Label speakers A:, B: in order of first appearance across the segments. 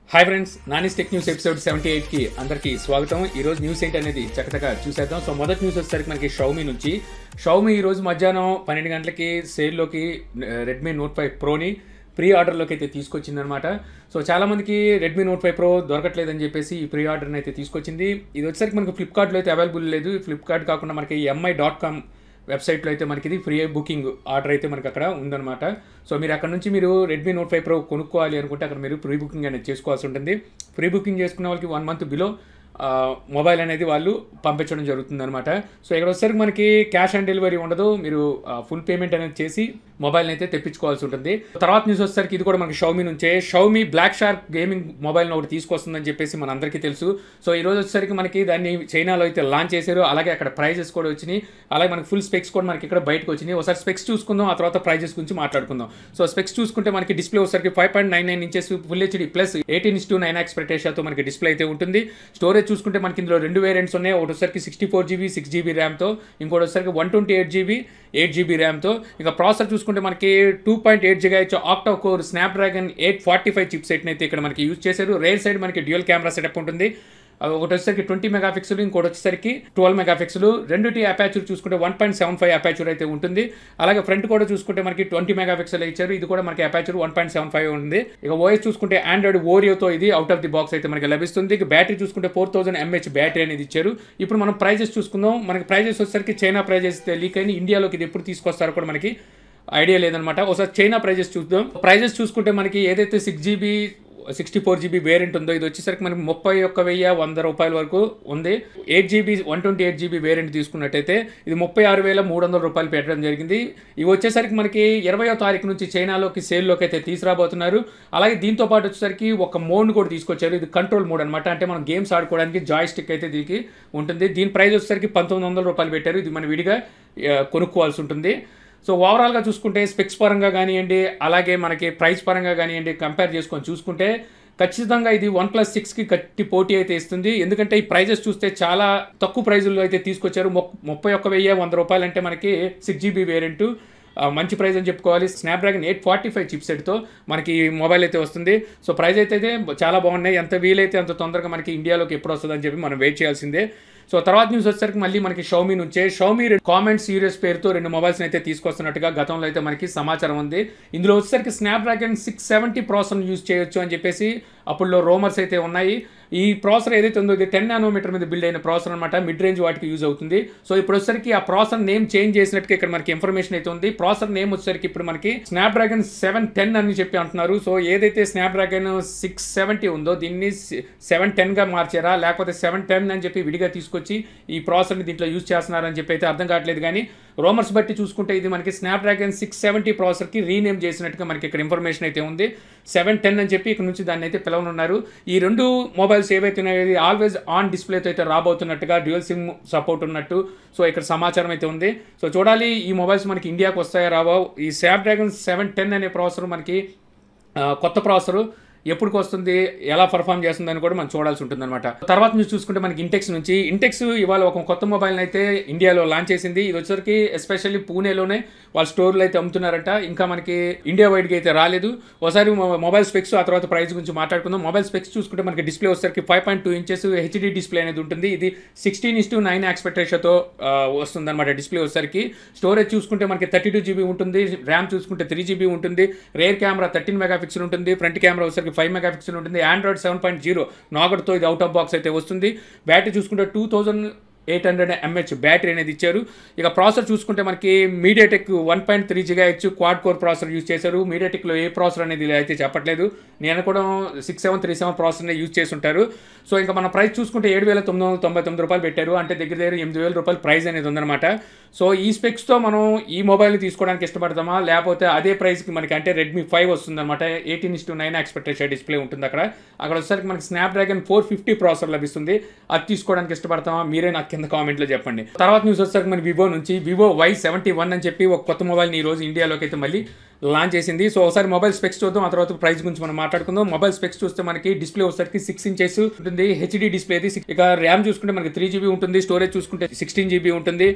A: hi friends Nani's tech news episode seventy eight కి అందరికి స్వాగతం ఈ రోజు న్యూస్ ఏంటి అనేది చక్కగా చూసేద్దాం సో మొదటి న్యూస్ వచ్చేసరికి మనకి షౌమి నుంచి షౌమి ఈ రోజు మధ్యాహ్నం పన్నెండు గంటలకి సేల్లోకి రెడ్మీ నోట్ ఫైవ్ ప్రోని ప్రీ ఆర్డర్లోకి అయితే తీసుకొచ్చిందనమాట సో చాలా మందికి రెడ్మీ నోట్ ఫైవ్ ప్రో దొరకట్లేదని చెప్పేసి ఈ ప్రీ ఆర్డర్ని అయితే తీసుకొచ్చింది ఇది వచ్చేసరికి మనకి ఫ్లిప్కార్ట్లో అయితే అవైలబుల్ లేదు ఫ్లిప్కార్ట్ కాకుండా మనకి ఎంఐ డాట్ కామ్ వెబ్సైట్లో అయితే మనకి ఇది ఫ్రీ బుకింగ్ ఆర్డర్ అయితే మనకి అక్కడ ఉందన్నమాట సో మీరు అక్కడ నుంచి మీరు రెడ్మీ నోట్ ఫైవ్ ప్రో కొనుక్కోవాలి అనుకుంటే అక్కడ మీరు ప్రీ బుకింగ్ అనేది చేసుకోవాల్సి ఉంటుంది ప్రీ బుకింగ్ చేసుకున్న వాళ్ళకి వన్ మంత్ బిలో మొబైల్ అనేది వాళ్ళు పంపించడం జరుగుతుంది అనమాట సో ఇక్కడ వచ్చేసరికి మనకి క్యాష్ ఆన్ డెలివరీ ఉండదు మీరు ఫుల్ పేమెంట్ అనేది చేసి మొబైల్ అయితే తెప్పించుకోవాల్సి ఉంటుంది తర్వాత న్యూస్ వచ్చేసరికి ఇది కూడా మనకి షౌమీ నుంచే Xiaomi Black Shark gaming mobile ఒకటి తీసుకొస్తుందని చెప్పేసి మన అందరికీ తెలుసు సో ఈ రోజు వచ్చేసరికి మనకి దాన్ని చైనాలో అయితే లాంచ్ చేశారు అలాగే అక్కడ ప్రైజెస్ కూడా వచ్చినాయి అలాగే మనకి ఫుల్ స్పెక్స్ కూడా మనకి ఇక్కడ బయటకు వచ్చినాయి ఒకసారి స్పెక్స్ చూసుకుందాం ఆ తర్వాత ప్రైజెస్ గురించి మాట్లాడుకుందాం సో స్పెక్స్ చూసుకుంటే మనకి డిస్ప్లే వచ్చేసరికి five point nine nine inches full HD plus eighteen is to nine ఎక్స్పెక్టేషన్తో మనకి డిస్ప్లే అయితే ఉంటుంది స్టోరేజ్ చూసుకుంటే మనకి ఇందులో రెండు వేరియంట్స్ ఉన్నాయి ఒకటి వచ్చరికి sixty four GB six GB ర్యామ్తో ఇంకోటి వచ్చరికి one twenty eight GB eight GB ర్యామ్తో ఇక ప్రాసెసర్ చూసుకుంటే మనకి two point eight giga H octa core Snapdragon eight forty five chip సెట్ని అయితే ఇక్కడ మనకి యూజ్ చేశారు రేర్ సైడ్ మనకి డ్యూయల్ కెమెరా సెటప్ ఉంటుంది ఒకటి వచ్చేసరికి ట్వంటీ మెగా పిక్సెల్ ఇంకోటి వచ్చేసరికి ట్వెల్వ్ మెగా పిక్సెల్ రెండుటి అపాచూర్ చూసుకుంటే one point seven five aperture అయితే ఉంటుంది అలాగే ఫ్రంట్ కూడా చూసుకుంటే మనకి ట్వంటీ మెగా పిక్సెల్ ఇచ్చారు ఇది కూడా మనకి aperture one point seven five ఉంది ఇక ఓఎస్ చూసుకుంటే ఆండ్రాయిడ్ ఓరియోతో ఇది అవుట్ ఆఫ్ ది బాక్స్ అయితే మనకి లభిస్తుంది ఇక బ్యాటరీ చూసుకుంటే ఫోర్ థౌసండ్ ఎంహెచ్ బ్యాటరీ అనేది ఇచ్చారు ఇప్పుడు మనం ప్రైజెస్ చూసుకుందాం మనకి ప్రైజెస్ వచ్చేసరికి చైనా ప్రైజెస్ లీక్ అయిన ఇండియాలోకి ఇది ఎప్పుడు తీసుకొస్తారో కూడా మనకి ఐడియా లేదనమాట ఒకసారి చైనా ప్రైజెస్ చూద్దాం ప్రైజెస్ చూసుకుంటే మనకి ఏదైతే six GB sixty four GB variant ఉందో ఇది వచ్చేసరికి మనకి ముప్పై ఒక్క వెయ్యి వంద రూపాయల వరకు ఉంది eight GB one twenty eight GB variant తీసుకున్నట్టయితే ఇది ముప్పై ఆరు వేల మూడు వందల రూపాయలు పెట్టడం జరిగింది ఇవి వచ్చేసరికి మనకి ఇరవయో తారీఖు నుంచి చైనాలోకి సేల్లోకి అయితే తీసుకురాబోతున్నారు అలాగే దీంతో పాటు వచ్చేసరికి ఒక మోడ్ కూడా తీసుకొచ్చారు ఇది కంట్రోల్ మోడ్ అనమాట అంటే మనం గేమ్స్ ఆడుకోవడానికి జాయ్ స్టిక్ అయితే దీనికి ఉంటుంది దీని ప్రైస్ వచ్చేసరికి పంతొమ్మిది వందల రూపాయలు పెట్టారు ఇది మనం విడిగా కొనుక్కోవాల్సి ఉంటుంది సో ఓవరాల్గా చూసుకుంటే స్పెక్స్ పరంగా కానివ్వండి అలాగే మనకి ప్రైస్ పరంగా కానివ్వండి కంపేర్ చేసుకొని చూసుకుంటే ఖచ్చితంగా ఇది వన్ ప్లస్ సిక్స్కి గట్టి పోటీ అయితే ఇస్తుంది ఎందుకంటే ఈ ప్రైజెస్ చూస్తే చాలా తక్కువ ప్రైజుల్లో అయితే తీసుకొచ్చారు ముప్పై ఒక్క వెయ్యి వంద రూపాయలు అంటే మనకి సిక్స్ జీబీ వేరియంట్ మంచి ప్రైస్ అని చెప్పుకోవాలి Snapdragon eight forty five chip సెట్తో మనకి మొబైల్ అయితే వస్తుంది సో ప్రైస్ అయితే చాలా బాగున్నాయి ఎంత వీలైతే అంత తొందరగా మనకి ఇండియాలోకి ఎప్పుడు వస్తుందని చెప్పి మనం వెయిట్ చేయాల్సిందే సో తర్వాత న్యూస్ వచ్చేసరికి మళ్ళీ మనకి షౌమీ నుంచే షౌమీ కామెంట్ సీరియస్ పేరుతో రెండు మొబైల్స్ అయితే తీసుకొస్తున్నట్టుగా గతంలో అయితే మనకి సమాచారం ఉంది ఇందులో వచ్చేసరికి Snapdragon six seventy processor use చేయొచ్చు అని చెప్పేసి అప్పుడులో రోమర్స్ అయితే ఉన్నాయి ఈ ప్రాసెసర్ ఏదైతే ఉందో ఇది టెన్ నానోమీటర్ మీద బిల్డ్ అయిన ప్రాసెసర్ అనమాట మిడ్ రేంజ్ వాటికి యూజ్ అవుతుంది సో ఇప్పుడు వచ్చేసరికి ఆ ప్రాసెసర్ నేమ్ చేంజ్ చేసినట్టుగా ఇక్కడ మనకి ఇన్ఫర్మేషన్ అయితే ఉంది ప్రాసెసర్ నేమ్ వచ్చేసరికి ఇప్పుడు మనకి స్నాప్డ్రాగన్ సెవెన్ టెన్ అని చెప్పి అంటున్నారు సో ఏదైతే స్నాప్డ్రాగన్ సిక్స్ సెవెంటీ ఉందో దీన్ని సెవెన్ టెన్గా మార్చారా లేకపోతే సెవెన్ టెన్ అని చెప్పి విడిగా తీసుకొచ్చి ఈ ప్రాసెసర్ని దీంట్లో యూజ్ చేస్తున్నారని చెప్పి అయితే అర్థం కావట్లేదు కానీ రోమర్స్ బట్టి చూసుకుంటే ఇది మనకి స్నాప్డ్రాగన్ సిక్స్ సెవెంటీ ప్రాసెసర్కి రీనేమ్ చేసినట్టుగా మనకి ఇక్కడ ఇన్ఫర్మేషన్ అయితే ఉంది సెవెన్ టెన్ అని చెప్పి ఇక్కడ నుంచి దాన్ని అయితే పిలవనున్నారు ఈ రెండు మొబైల్స్ ఏవైతే ఉన్నాయో ఇది ఆల్వేస్ ఆన్ డిస్ప్లేతో అయితే రాబోతున్నట్టుగా డ్యూయల్ సిమ్ సపోర్ట్ ఉన్నట్టు సో ఇక్కడ సమాచారం అయితే ఉంది సో చూడాలి ఈ మొబైల్స్ మనకి ఇండియాకి వస్తాయో రావో ఈ స్నాప్డ్రాగన్ సెవెన్ టెన్ అనే ప్రాసెసర్ మనకి కొత్త ప్రాసెసర్ ఎప్పటికి వస్తుంది ఎలా పర్ఫామ్ చేస్తుందని కూడా మనం చూడాల్సి ఉంటుంది అనమాట తర్వాత నుంచి చూసుకుంటే మనకి ఇంటెక్స్ నుంచి ఇంటెక్స్ ఇవాళ ఒక కొత్త మొబైల్ అయితే ఇండియాలో లాంచ్ చేసింది ఇది వచ్చరికి ఎస్పెషల్లీ పూణేలోనే వాళ్ళ స్టోర్లు అయితే అమ్ముతున్నారట ఇంకా మనకి ఇండియా వైడ్గా అయితే రాలేదు ఒకసారి మొబైల్ స్పెక్స్ ఆ తర్వాత ప్రైస్ గురించి మాట్లాడుకుందాం మొబైల్ స్పెక్స్ చూసుకుంటే మనకి డిస్ప్లే వచ్చరికి five point two inches HD display అనేది ఉంటుంది ఇది సిక్స్టీన్ ఇస్ టు నైన్ ఎక్స్పెక్టేషన్తో వస్తుంది అనమాట డిస్ప్లే వచ్చరికి స్టోరేజ్ చూసుకుంటే మనకి థర్టీ టూ జీబీ ఉంటుంది ర్యామ్ చూసుకుంటే త్రీ జీబీ ఉంటుంది rear camera thirteen megapixel ఉంటుంది ఫ్రంట్ కెమెరా వచ్చరికి ఫైవ్ మెగా పిక్సెల్ ఉంటుంది ఆండ్రాయిడ్ సెవెన్ పాయింట్ జీరో నాగడ్తో ఇది అవుట్ ఆఫ్ బాక్స్ అయితే వస్తుంది బ్యాటరీ చూసుకుంటే two thousand eight hundred MH battery అనేది ఇచ్చారు ఇక ప్రాసెసర్ చూసుకుంటే మనకి MediaTek one point three giga H quad core processor use చేశారు మీడియాటెక్లో ఏ ప్రాసెసర్ అనేది అయితే చెప్పట్లేదు నేను కూడా సిక్స్ సెవెన్ త్రీ సెవెన్ ప్రాసెసర్నే యూజ్ చేసి ఉంటారు సో ఇంకా మన ప్రైస్ చూసుకుంటే ఏడు వేల తొమ్మిది వందల తొంభై తొమ్మిది రూపాయలు పెట్టారు అంటే దగ్గర దగ్గర ఎనిమిది వేల రూపాయలు ప్రైస్ అనేది ఉందన్నమాట సో ఈ స్పెక్స్తో మనం ఈ మొబైల్ని తీసుకోవడానికి ఇష్టపడతామా లేకపోతే అదే ప్రైస్కి మనకి అంటే రెడ్మీ ఫైవ్ వస్తుందన్నమాట eighteen is to nine expectation display ఉంటుంది అక్కడ అక్కడ వచ్చేసరికి మనకి స్నాప్డ్రాగన్ ఫోర్ ఫిఫ్టీ ప్రాసెసర్ లభిస్తుంది అది తీసుకోవడానికి ఇష్టపడతామా మీరే నాకు కింద కామెంట్లో చెప్పండి తర్వాత న్యూస్ వచ్చేసరికి మన వివో నుంచి వివో వై సెవెంటీ వన్ అని చెప్పి ఒక కొత్త మొబైల్ని ఈ రోజు ఇండియాలోకి అయితే మళ్ళీ లాంచ్ చేసింది సో ఒకసారి మొబైల్ స్పెక్స్ చూద్దాం ఆ తర్వాత ప్రైస్ గురించి మనం మాట్లాడుకుందాం మొబైల్ స్పెక్స్ చూస్తే మనకి డిస్ప్లే వచ్చేసరికి సిక్స్ ఇంచెస్ ఉంటుంది హెచ్డి డిస్ప్లే ఇక ర్యామ్ చూసుకుంటే మనకి త్రీ జీబీ ఉంటుంది స్టోరేజ్ చూసుకుంటే సిక్స్టీన్ జీబీ ఉంటుంది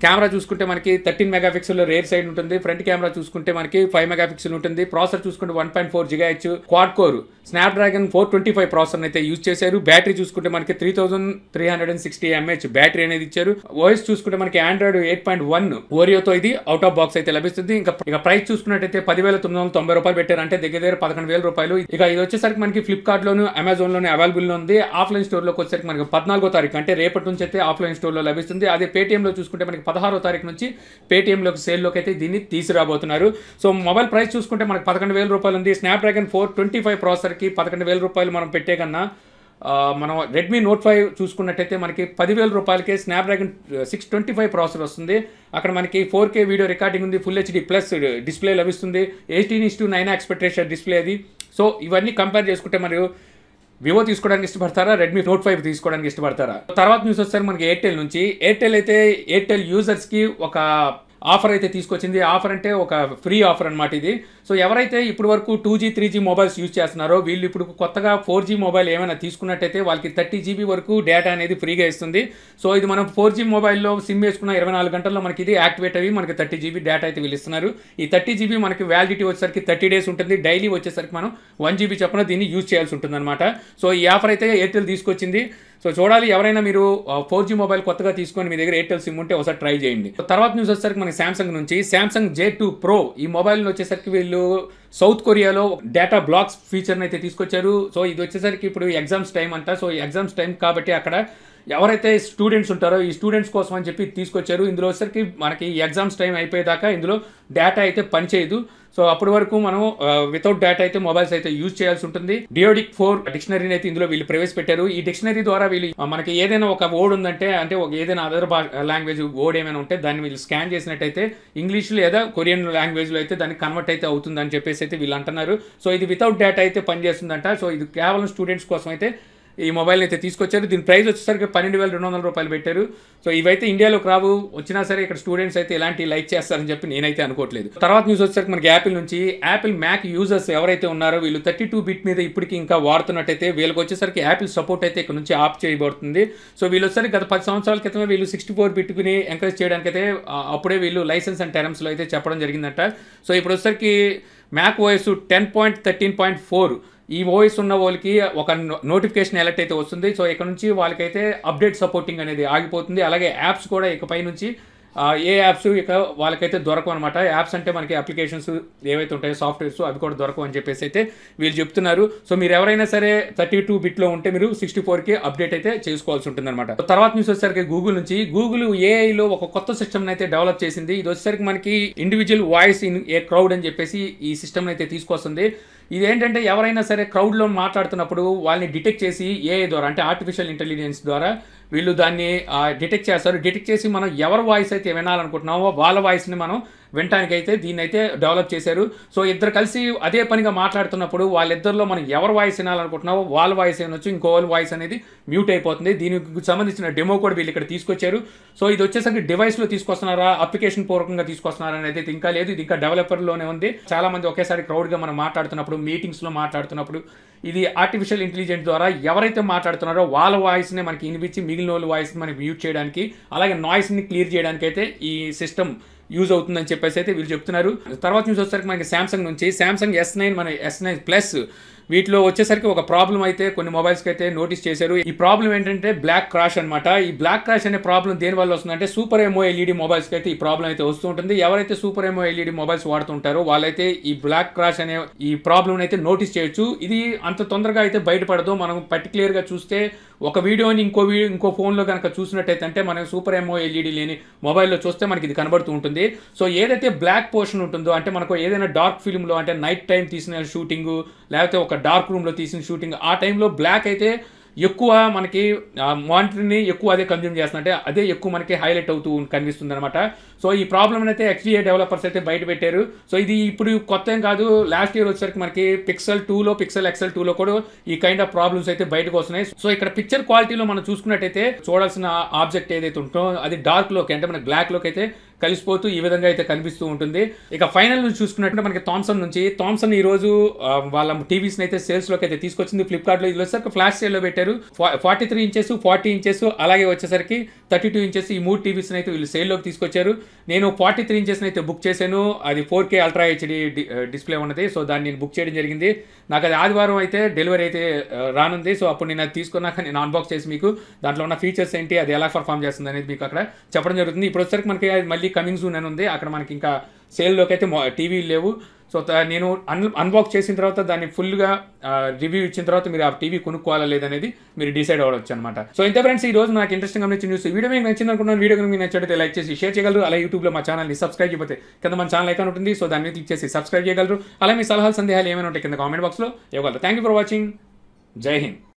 A: కెమెరా చూసుకుంటే మనకి thirteen megapixel rear side ఉంటుంది ఫ్రంట్ కెమెరా చూసుకుంటే మనకి ఫైవ్ మెగా పిక్సెల్ ఉంటుంది ప్రాసెసర్ చూసుకుంటే one point four giga H quad core Snapdragon four twenty five processor అయితే యూజ్ చేశారు బ్యాటరీ చూసుకుంటే మనకి three thousand three hundred and sixty MH battery అనేది ఇచ్చారు ఓఎస్ చూసుకుంటే మనకి ఆండ్రాయిడ్ ఎయిట్ పాయింట్ వన్ ఓరియోతో ఇది అవుట్ ఆఫ్ బాక్స్ అయితే లభిస్తుంది ఇంకా ఇక ప్రైస్ చూసుకున్నట్టయితే పదివేల తొమ్మిది వందల తొంభై రూపాయలు పెట్టారు అంటే దగ్గర దగ్గర పదకొండు వేల రూపాయలు ఇక ఇది వచ్చేసరికి మనకి ఫ్లిప్కార్ట్ లోను అమెజాన్ లోను అవైలబుల్ ఉంది ఆఫ్లైన్ స్టోర్ లోకి వచ్చేసరికి మనకి పద్నాలుగో తారీఖు అంటే రేపటి నుంచి అయితే ఆఫ్లైన్ స్టోర్ లో లభిస్తుంది అదే పేటీఎం లో చూసుకుంటే మనకి పదహారో తారీఖు నుంచి పేటీఎం లోకి సేల్ లోకి అయితే దీన్ని తీసుకురాబోతున్నారు సో మొబైల్ ప్రైస్ చూసుకుంటే మనకి పదకొండు వేల రూపాయలు ఉంది Snapdragon four twenty five processor కి పదకొండు వేల రూపాయలు మనం పెట్టే కన్నా ఆ, మనం రెడ్మీ నోట్ ఫైవ్ చూసుకున్నట్టయితే మనకి పదివేల రూపాయలకే Snapdragon six twenty five processor వస్తుంది అక్కడ మనకి ఫోర్ కే వీడియో రికార్డింగ్ ఉంది ఫుల్ హెచ్డి ప్లస్ డిస్ప్లే లభిస్తుంది eighteen is to nine expectation display అది సో ఇవన్నీ కంపేర్ చేసుకుంటే మరియు వివో తీసుకోవడానికి ఇష్టపడతారా రెడ్మీ నోట్ ఫైవ్ తీసుకోవడానికి ఇష్టపడతారా తర్వాత న్యూస్ వచ్చారు మనకి ఎయిర్టెల్ నుంచి ఎయిర్టెల్ అయితే ఎయిర్టెల్ యూజర్స్కి ఒక ఆఫర్ అయితే తీసుకొచ్చింది ఆఫర్ అంటే ఒక ఫ్రీ ఆఫర్ అన్నమాట ఇది సో ఎవరైతే ఇప్పటి వరకు two G three G mobiles use చేస్తున్నారో వీళ్ళు ఇప్పుడు కొత్తగా ఫోర్ జీ మొబైల్ ఏమైనా తీసుకున్నట్టయితే వాళ్ళకి థర్టీ జీబీ వరకు డేటా అనేది ఫ్రీగా ఇస్తుంది సో ఇది మనం ఫోర్ జీ మొబైల్లో సిమ్ వేసుకున్న ఇరవై నాలుగు గంటల్లో మనకి ఇది యాక్టివేట్ అయ్యి మనకి థర్టీ జీబీ డేటా అయితే వీళ్ళు ఇస్తున్నారు ఈ థర్టీ జీబీ మనకి వ్యాలిడిటీ వచ్చేసరికి థర్టీ డేస్ ఉంటుంది డైలీ వచ్చేసరికి మనం వన్ జీబీ చొప్పున దీన్ని యూజ్ చేయాల్సి ఉంటుంది అనమాట సో ఈ ఆఫర్ అయితే ఎయిర్టెల్ తీసుకొచ్చింది సో చూడాలి ఎవరైనా మీరు ఫోర్ జీ మొబైల్ కొత్తగా తీసుకొని మీ దగ్గర ఎయిర్టెల్ సిమ్ ఉంటే ఒకసారి ట్రై చేయండి తర్వాత న్యూస్ వచ్చేసరికి మనకి శాంసంగ్ నుంచి శాంసంగ్ జే టూ ప్రో ఈ మొబైల్ వచ్చేసరికి వీళ్ళు సౌత్ కొరియాలో డేటా బ్లాక్స్ ఫీచర్ని అయితే తీసుకొచ్చారు సో ఇది వచ్చేసరికి ఇప్పుడు ఎగ్జామ్స్ టైం అంట సో ఎగ్జామ్స్ టైం కాబట్టి అక్కడ ఎవరైతే స్టూడెంట్స్ ఉంటారో ఈ స్టూడెంట్స్ కోసం అని చెప్పి తీసుకొచ్చారు ఇందులో వచ్చేసరికి మనకి ఎగ్జామ్స్ టైం అయిపోయేదాకా ఇందులో డేటా అయితే పనిచేయదు సో అప్పటి వరకు మనం వితౌట్ డేటా అయితే మొబైల్స్ అయితే యూజ్ చేయాల్సి ఉంటుంది డియోడిక్ ఫోర్ డిక్షనరీని అయితే ఇందులో వీళ్ళు ప్రవేశపెట్టారు ఈ డిక్షనరీ ద్వారా వీళ్ళు ఆ, మనకి ఏదైనా ఒక వర్డ్ ఉందంటే అంటే ఒక ఏదైనా అదర్ లాంగ్వేజ్ వర్డ్ ఏమైనా ఉంటే దాన్ని వీళ్ళు స్కాన్ చేసినట్టయితే ఇంగ్లీష్ లేదా కొరియన్ లాంగ్వేజ్లో అయితే దానికి కన్వర్ట్ అయితే అవుతుందని చెప్పేసి అయితే వీళ్ళు అంటున్నారు సో ఇది వితౌట్ డేటా అయితే పనిచేస్తుందంట సో ఇది కేవలం స్టూడెంట్స్ కోసం అయితే ఈ మొబైల్ అయితే తీసుకొచ్చారు దీని ప్రైస్ వచ్చేసరికి పన్నెండు వేల రెండు వందల రూపాయలు పెట్టారు సో ఇవైతే ఇండియాలోకి రావు వచ్చినా సరే ఇక్కడ స్టూడెంట్స్ అయితే ఇలాంటి లైక్ చేస్తారని చెప్పి నేనైతే అనుకోవట్లేదు తర్వాత న్యూస్ వచ్చేసరికి మనకి యాపిల్ నుంచి యాపిల్ మ్యాక్ యూజర్స్ ఎవరైతే ఉన్నారో వీళ్ళు థర్టీ టూ బిట్ మీద ఇప్పటికి ఇంకా వాడుతున్నట్టయితే వీళ్ళకి వచ్చేసరికి యాపిల్ సపోర్ట్ అయితే ఇక్కడ నుంచి ఆఫ్ చేయబడుతుంది సో వీళ్ళు వచ్చేసరికి గత పది సంవత్సరాల క్రితమే వీళ్ళు సిక్స్టీ ఫోర్ బిట్ని ఎంకరేజ్ చేయడానికి అయితే ఆ, అప్పుడే వీళ్ళు లైసెన్స్ అండ్ టెరమ్స్లో అయితే చెప్పడం జరిగిందంట సో ఇప్పుడు వచ్చేసరికి Mac OS ten point thirteen point four ఈ ఓఎస్ ఉన్న వాళ్ళకి ఒక నోటిఫికేషన్ అలర్ట్ అయితే వస్తుంది సో ఇక్కడ నుంచి వాళ్ళకైతే అప్డేట్ సపోర్టింగ్ అనేది ఆగిపోతుంది అలాగే యాప్స్ కూడా ఇకపై నుంచి ఆ, ఏ యాప్స్ ఇక వాళ్ళకైతే దొరకవు అనమాట యాప్స్ అంటే మనకి అప్లికేషన్స్ ఏవైతే ఉంటాయో సాఫ్ట్వేర్స్ అవి కూడా దొరకవు అని చెప్పేసి అయితే వీళ్ళు చెప్తున్నారు సో మీరు ఎవరైనా సరే థర్టీ టూ బిట్లో ఉంటే మీరు సిక్స్టీ ఫోర్కి అప్డేట్ అయితే చేసుకోవాల్సి ఉంటుంది అనమాట తర్వాత న్యూస్ వచ్చేసరికి గూగుల్ నుంచి గూగుల్ ఏఐలో ఒక కొత్త సిస్టమ్ అయితే డెవలప్ చేసింది ఇది వచ్చేసరికి మనకి individual voice in a crowd అని చెప్పేసి ఈ సిస్టమ్ అయితే తీసుకొస్తుంది ఇది ఏంటంటే ఎవరైనా సరే క్రౌడ్లో మాట్లాడుతున్నప్పుడు వాళ్ళని డిటెక్ట్ చేసి ఏఐ ద్వారా అంటే ఆర్టిఫిషియల్ ఇంటెలిజెన్స్ ద్వారా వీళ్ళు దాన్ని డిటెక్ట్ చేస్తారు డిటెక్ట్ చేసి మనం ఎవరి వాయిస్ అయితే వినాలనుకుంటున్నామో వాళ్ళ వాయిస్ని మనం వినటానికి అయితే దీన్ని అయితే డెవలప్ చేశారు సో ఇద్దరు కలిసి అదే పనిగా మాట్లాడుతున్నప్పుడు వాళ్ళిద్దరిలో మనం ఎవరి వాయిస్ వినాలనుకుంటున్నామో వాళ్ళ వాయిస్ వినొచ్చు ఇంకో వాళ్ళ వాయిస్ అనేది మ్యూట్ అయిపోతుంది దీనికి సంబంధించిన డెమో కూడా వీళ్ళు ఇక్కడ తీసుకొచ్చారు సో ఇది వచ్చేసరికి డివైస్లో తీసుకొస్తున్నారా అప్లికేషన్ పూర్వకంగా తీసుకొస్తున్నారా అనేది అయితే ఇంకా లేదు ఇది ఇంకా డెవలపర్లోనే ఉంది చాలా మంది ఒకేసారి క్రౌడ్గా మనం మాట్లాడుతున్నప్పుడు మీటింగ్స్లో మాట్లాడుతున్నప్పుడు ఇది ఆర్టిఫిషియల్ ఇంటెలిజెన్స్ ద్వారా ఎవరైతే మాట్లాడుతున్నారో వాళ్ళ వాయిస్ని మనకి వినిపించి మిగిలిన వాళ్ళ వాయిస్ని మనకి మ్యూట్ చేయడానికి అలాగే నాయిస్ని క్లియర్ చేయడానికి అయితే ఈ సిస్టమ్ యూజ్ అవుతుందని చెప్పేసి అయితే వీళ్ళు చెప్తున్నారు తర్వాత న్యూస్ వచ్చేసరికి మనకి శాంసంగ్ నుంచి శాంసంగ్ ఎస్ నైన్ మన ఎస్ నైన్ ప్లస్ వీటిలో వచ్చేసరికి ఒక ప్రాబ్లం అయితే కొన్ని మొబైల్స్కి అయితే నోటీస్ చేశారు ఈ ప్రాబ్లం ఏంటంటే బ్లాక్ క్రాష్ అన్నమాట ఈ బ్లాక్ క్రాష్ అనే ప్రాబ్లం దేని వల్ల వస్తుందంటే సూపర్ ఎమో ఎల్ఈడి మొబైల్స్కి అయితే ఈ ప్రాబ్లం అయితే వస్తూ ఉంటుంది ఎవరైతే సూపర్ ఎమో ఎల్ఈడి మొబైల్స్ వాడుతుంటారో వాళ్ళైతే ఈ బ్లాక్ క్రాష్ అనే ఈ ప్రాబ్లం అయితే నోటీస్ చేయొచ్చు ఇది అంత తొందరగా అయితే బయటపడదు మనం పర్టికులర్గా చూస్తే ఒక వీడియోని ఇంకో వీడియో ఇంకో ఫోన్లో కనుక చూసినట్టయితే అంటే మనం సూపర్ ఎంఓ ఎల్ఈడి లేని మొబైల్లో చూస్తే మనకి ఇది కనబడుతూ ఉంటుంది సో ఏదైతే బ్లాక్ పోర్షన్ ఉంటుందో అంటే మనకు ఏదైనా డార్క్ ఫిల్మ్లో అంటే నైట్ టైం తీసిన షూటింగ్ లేకపోతే ఒక డార్క్ రూమ్లో తీసిన షూటింగ్ ఆ టైంలో బ్లాక్ అయితే ఎక్కువ మనకి మానిటర్ని ఎక్కువ అదే కన్జ్యూమ్ చేస్తుందంటే అదే ఎక్కువ మనకి హైలైట్ అవుతూ కనిపిస్తుంది అనమాట సో ఈ ప్రాబ్లమ్ అయితే ఎక్స్డిఏ డెవలపర్స్ అయితే బయట పెట్టారు సో ఇది ఇప్పుడు కొత్త ఏం కాదు లాస్ట్ ఇయర్ వచ్చేసరికి మనకి పిక్సెల్ టూలో పిక్సెల్ ఎక్సెల్ టూలో కూడా ఈ కైండ్ ఆఫ్ ప్రాబ్లమ్స్ అయితే బయటకు వస్తున్నాయి సో ఇక్కడ పిక్చర్ క్వాలిటీలో మనం చూసుకున్నట్టయితే చూడాల్సిన ఆబ్జెక్ట్ ఏదైతే ఉంటుందో అది డార్క్ లోకి అంటే మనకి బ్లాక్ లోకి అయితే కలిసిపోతూ ఈ విధంగా అయితే కనిపిస్తూ ఉంటుంది ఇక ఫైనల్ నుంచి చూసుకున్నట్టు మనకి థామ్సన్ నుంచి థామ్సన్ ఈ రోజు ఆ, వాళ్ళ టీవీస్ అయితే సేల్స్ లోకి అయితే తీసుకొచ్చింది ఫ్లిప్కార్ట్ లో ఇది వచ్చేసరికి ఫ్లాష్ సేల్ లో పెట్టారు forty three inches forty inches అలాగే వచ్చేసరికి థర్టీ టూ ఇంచెస్ ఈ మూడు టీవీస్ అయితే వీళ్ళు సేల్ లోకి తీసుకొచ్చారు నేను ఫార్టీ త్రీ ఇంచెస్ అయితే బుక్ చేశాను అది four K ultra HD display ఉన్నది సో దాన్ని నేను బుక్ చేయడం జరిగింది నాకు అది ఆదివారం అయితే డెలివరీ అయితే ఆ, రానుంది సో అప్పుడు నేను అది తీసుకున్నాక నేను అన్బాక్స్ చేసి మీకు దాంట్లో ఉన్న ఫీచర్స్ ఏంటి అది ఎలా పర్ఫామ్ చేస్తుంది అనేది మీకు అక్కడ చెప్పడం జరుగుతుంది ఇప్పుడు వచ్చేసరికి మనకి అది మళ్ళీ కమింగ్ జూన్ అని ఉంది అక్కడ మనకి ఇంకా సేల్లోకి అయితే టీవీ లేవు సో త- నేను అన్ అన్బాక్స్ చేసిన తర్వాత దాన్ని ఫుల్గా రివ్యూ ఇచ్చిన తర్వాత మీరు ఆ టీవీ కొనుక్కోవాలా లేదనేది మీరు డిసైడ్ అవ్వచ్చు అనమాట సో ఇంత ఫ్రెండ్స్ ఈ రోజు నాకు ఇంట్రెస్టింగ్ అనిపించిన న్యూస్ ఈ వీడియో మీకు నచ్చింది అనుకున్నాను వీడియో కనుక మీకు నచ్చితే లైక్ చేసి షేర్ చేయగలరు అలాగే యూట్యూబ్లో మా ఛానల్ని సబ్స్క్రైబ్ చేయకపోతే కింద మన ఛానల్ ఐకాన్ ఉంటుంది సో దాన్ని క్లిక్ చేసి సబ్స్క్రైబ్ చేయగలరు అలాగే మీ సలహాలు సందేహాలు ఏమైనా ఉంటే కింద కామెంట్ బాక్స్లో ఇవ్వగలరు థ్యాంక్ యూ ఫర్ వాచింగ్ జై హింద్